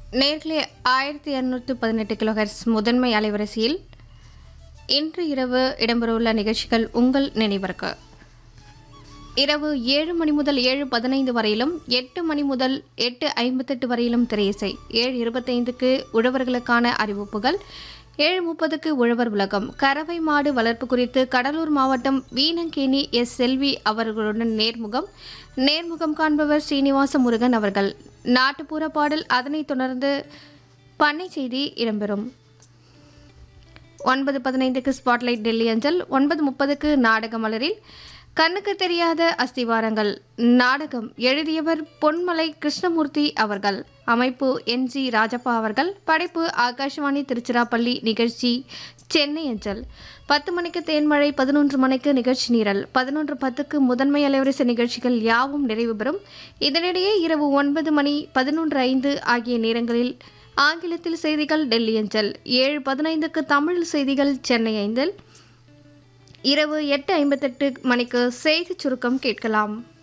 நேர்களே ஆயிரத்தி இரநூத்தி பதினெட்டு கிலோஹெர்ட்ஸ் முதன்மை அலைவரிசையில் இன்று இரவு இடம்பெறவுள்ள நிகழ்ச்சிகள் உங்கள் நினைவிற்கு இரவு ஏழு மணி முதல் ஏழு பதினைந்து வரையிலும் எட்டு மணி முதல் எட்டு ஐம்பத்தெட்டு வரையிலும் திரையிசை ஏழு இருபத்தைந்துக்கு உழவர்களுக்கான அறிவிப்புகள் ஏழு முப்பதுக்கு உழவர் உலகம் கறவை மாடு வளர்ப்பு குறித்து கடலூர் மாவட்டம் வீணங்கேணி எஸ் செல்வி அவர்களுடன் நேர்முகம் நேர்முகம் காண்பவர் ஸ்ரீனிவாச முருகன் அவர்கள் நாட்டுப்புற பாடல் அதனைத் தொடர்ந்து பண்ணை செய்தி இடம்பெறும் ஒன்பது பதினைந்துக்கு ஸ்பாட்லைட் டெல்லி அஞ்சல் ஒன்பது முப்பதுக்கு நாடக மலரில் கண்ணுக்கு தெரியாத அஸ்திவாரங்கள் நாடகம் எழுதியவர் பொன்மலை கிருஷ்ணமூர்த்தி அவர்கள் அமைப்பு என் ஜி ராஜப்பா அவர்கள் படைப்பு ஆகாஷ்வாணி திருச்சிராப்பள்ளி நிகழ்ச்சி சென்னை அஞ்சல் பத்து மணிக்கு தேன்மழை பதினொன்று மணிக்கு நிகழ்ச்சி நீரல் பதினொன்று பத்துக்கு முதன்மை அலைவரிசை நிகழ்ச்சிகள் யாவும் நிறைவு பெறும் இதனிடையே இரவு ஒன்பது மணி பதினொன்று ஐந்து ஆகிய நேரங்களில் ஆங்கிலத்தில் செய்திகள் டெல்லி அஞ்சல் ஏழு பதினைந்துக்கு தமிழ் செய்திகள் சென்னை ஐந்தில் இரவு எட்டு ஐம்பத்தெட்டு மணிக்கு செய்திச் சுருக்கம் கேட்கலாம்